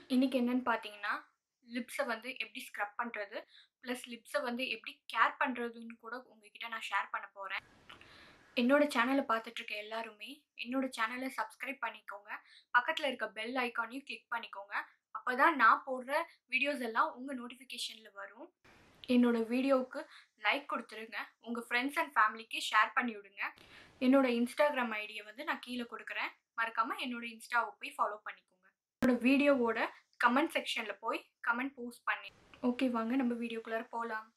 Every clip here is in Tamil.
இன்னைக்கு என்னன்னு பார்த்தீங்கன்னா, லிப்ஸ வந்து எப்படி ஸ்க்ரப் பண்றது, ப்ளஸ் லிப்ஸ வந்து எப்படி கேர் பண்றதுன்னு கூட உங்ககிட்ட நான் ஷேர் பண்ண போறேன். என்னோட சேனல பார்த்துட்டு இருக்க எல்லாருமே, என்னோட சேனல சப்ஸ்கிரைப் பண்ணிக்கோங்க. பக்கத்துல இருக்க பெல் ஐகானையும் கிளிக் பண்ணிக்கோங்க. அப்பதான் நான் போடுற வீடியோஸ் எல்லாம் உங்க நோட்டிஃபிகேஷன்ல வரும். என்னோட வீடியோவுக்கு லைக் குடுத்துருங்க. உங்க ஃப்ரெண்ட்ஸ் அண்ட் ஃபேமிலிக்கு ஷேர் பண்ணி விடுங்க. என்னோட இன்ஸ்டாகிராம் ஐடிய வந்து நான் கீழ குடுக்குறேன். மறக்காம என்னோட இன்ஸ்டாவ போய் ஃபாலோ பண்ணிக்கோங்க. என்னோட வீடியோவோட கமெண்ட் செக்ஷன்ல போய் கமெண்ட் போஸ்ட் பண்ணி ஓகே வாங்க நம்ம வீடியோக்குள்ளார போலாம்.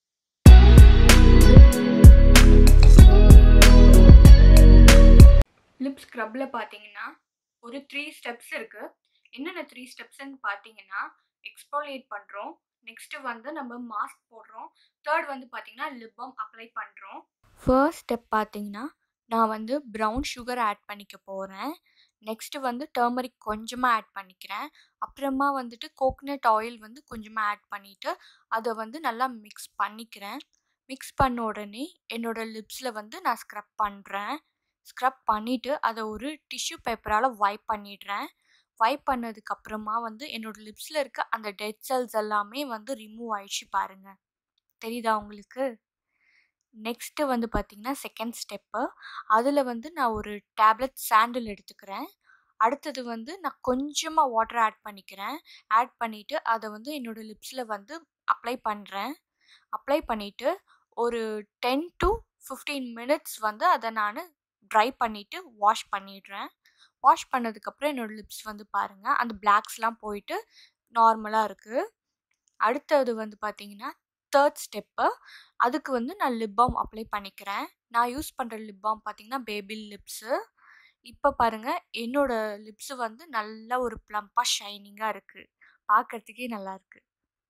லிப் ஸ்க்ரப்ல பார்த்தீங்கன்னா, ஒரு 3 ஸ்டெப்ஸ் இருக்கு. என்னென்ன 3 ஸ்டெப்ஸ்ன்னு பார்த்தீங்கன்னா, எக்ஸ்ஃபோலியேட் பண்றோம். நெக்ஸ்ட் வந்து நம்ம மாஸ்க் போடுறோம். 3 வந்து பார்த்தீங்கன்னா, லிப் பால்ம் அப்ளை பண்றோம். ஃபர்ஸ்ட் ஸ்டெப் பார்த்தீங்கன்னா, நான் வந்து ப்ரவுன் சுகர் ஆட் பண்ணிக்க போறேன். நெக்ஸ்ட் வந்து டர்மரிக் கொஞ்சமா ஆட் பண்ணிக்கிறேன். அப்புறமா வந்துட்டு கோகனட் ஆயில் வந்து கொஞ்சமா ஆட் பண்ணிட்டு, அத வந்து நல்லா மிக்ஸ் பண்ணிக்கிறேன். மிக்ஸ் பண்ண உடனே என்னோட லிப்ஸ்ல வந்து நான் ஸ்க்ரப் பண்றேன். ஸ்க்ரப் பண்ணிட்டு அத ஒரு டிஷ்யூ பேப்பரால வைப் பண்ணிடுறேன். வைப் பண்ணதுக்கு அப்புறமா வந்து என்னோட லிப்ஸ்ல இருக்க அந்த டெட் செல்ஸ் எல்லாமே வந்து ரிமூவ் ஆயிடுச்சு பாருங்க. தெரியுதா உங்களுக்கு? நெக்ஸ்ட் வந்து பார்த்தீங்கன்னா, செகண்ட் ஸ்டெப்பு. அதுல வந்து நான் ஒரு டேப்லெட் சாண்டில் எடுத்துக்கிறேன். அடுத்தது வந்து நான் கொஞ்சமா வாட்டர் ஆட் பண்ணிக்கிறேன். ஆட் பண்ணிட்டு அத வந்து என்னோட லிப்ஸ்ல வந்து அப்ளை பண்றேன். அப்ளை பண்ணிட்டு ஒரு 10 டூ 15 மினிட்ஸ் வந்து அத நானு ட்ரை பண்ணிட்டு வாஷ் பண்ணிடுறேன். வாஷ் பண்ணதுக்கப்புறம் என்னோட லிப்ஸ் வந்து பாருங்க, அந்த பிளாக்ஸ்லாம் போயிட்டு நார்மலா இருக்கு. அடுத்தது வந்து பார்த்தீங்கன்னா, 3 ஸ்டெப்பு. அதுக்கு வந்து நான் லிப் பால்ம் அப்ளை பண்ணிக்கிறேன். நான் யூஸ் பண்ற லிப் பால்ம் பார்த்தீங்கன்னா, பேபி லிப்ஸு. இப்ப பாருங்க என்னோட லிப்ஸ் வந்து நல்ல ஒரு ப்ளம்பா ஷைனிங்கா இருக்கு. பார்க்கறதுக்கே நல்லா இருக்கு.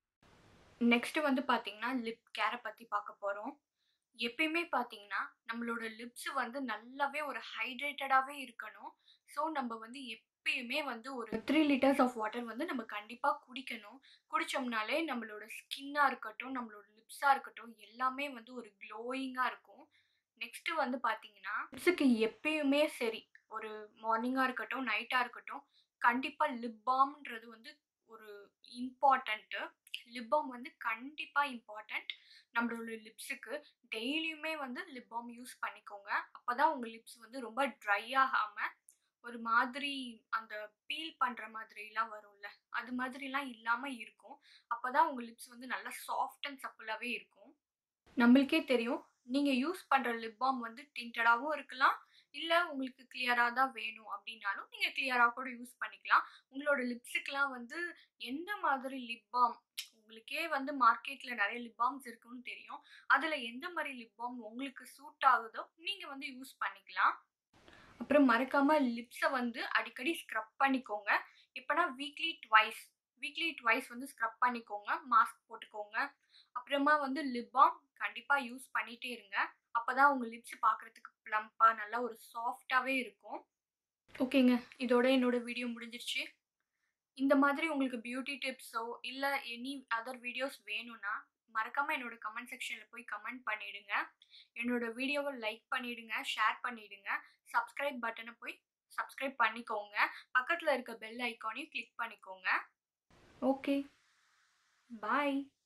நெக்ஸ்ட் வந்து பார்த்தீங்கன்னா, லிப் கேர பத்தி பார்க்க போறோம். எப்பயுமே பார்த்தீங்கன்னா, நம்மளோட லிப்ஸ் வந்து நல்லாவே ஒரு ஹைட்ரேட்டடாவே இருக்கணும். ஸோ நம்ம வந்து எப்பயுமே வந்து ஒரு 3 லிட்டர்ஸ் ஆஃப் வாட்டர் வந்து நம்ம கண்டிப்பா குடிக்கணும். குடிச்சோம்னாலே நம்மளோட ஸ்கின்னா இருக்கட்டும், நம்மளோட லிப்ஸா இருக்கட்டும், எல்லாமே வந்து ஒரு க்ளோயிங்கா இருக்கும். நெக்ஸ்ட் வந்து பார்த்தீங்கன்னா, லிப்ஸுக்கு எப்பயுமே சரி, ஒரு மார்னிங்கா இருக்கட்டும், நைட்டா இருக்கட்டும், கண்டிப்பா லிப் பால்ம்ன்றது வந்து ஒரு இம்பார்ட்டன்ட்டு. லிப் பால்ம் வந்து கண்டிப்பா இம்பார்ட்டன்ட். நம்மளோட லிப்ஸுக்கு டெய்லியுமே வந்து லிப் பால்ம் யூஸ் பண்ணிக்கோங்க. அப்பதான் உங்க லிப்ஸ் வந்து ரொம்ப ட்ரை ஆகாம, ஒரு மாதிரி அந்த பீல் பண்ற மாதிரிலாம் வரும்ல, அது மாதிரிலாம் இல்லாம இருக்கும். அப்பதான் உங்க லிப்ஸ் வந்து நல்லா சாஃப்ட் அண்ட் சப்பிளாவே இருக்கும். நம்மளுக்கே தெரியும், நீங்க யூஸ் பண்ற லிப் பால்ம் வந்து டிண்டடாவும் இருக்கலாம். இல்ல உங்களுக்கு கிளியரா தான் வேணும் அப்டின்னாலும், நீங்க கிளியரா கூட யூஸ் பண்ணிக்கலாம். உங்களோட லிப்ஸுக்குலாம் வந்து எந்த மாதிரி லிப் பால்ம் உங்களுக்கே வந்து மார்க்கெட்ல நெறைய லிப் பால்ம்ஸ் இருக்குன்னு தெரியும். அதுல எந்த மாரி லிப் பால்ம் உங்களுக்கு சூட் ஆகுதோ, நீங்க வந்து யூஸ் பண்ணிக்கலாம். அப்புறம் மறக்காம லிப்ஸ வந்து அடிக்கடி ஸ்க்ரப் பண்ணிக்கோங்க. எப்பனா வீக்லி ட்வைஸ் வீக்லி ட்வைஸ் வந்து ஸ்க்ரப் பண்ணிக்கோங்க. மாஸ்க் போட்டுக்கோங்க. அப்புறமா வந்து லிப் பால்ம் கண்டிப்பா யூஸ் பண்ணிட்டே இருங்க. அப்பதான் உங்க லிப்ஸ் பார்க்கறதுக்கு ப்ளம்பா நல்லா ஒரு சாஃப்ட்டாவே இருக்கும். ஓகேங்க. இதோட என்னோட வீடியோ முடிஞ்சிருச்சு. இந்த மாதிரி உங்களுக்கு பியூட்டி டிப்ஸோ, இல்ல எனி அதர் வீடியோஸ் வேணும்னா, மறக்காம என்னோட கமெண்ட் செக்ஷன்ல போய் கமெண்ட் பண்ணிடுங்க. என்னோட வீடியோவ லைக் பண்ணிடுங்க, ஷேர் பண்ணிடுங்க. சப்ஸ்கிரைப் பட்டன போய் சப்ஸ்கிரைப் பண்ணிக்கோங்க. பக்கத்துல இருக்க பெல் ஐகானையும் கிளிக் பண்ணிக்கோங்க. ஓகே. பாய்.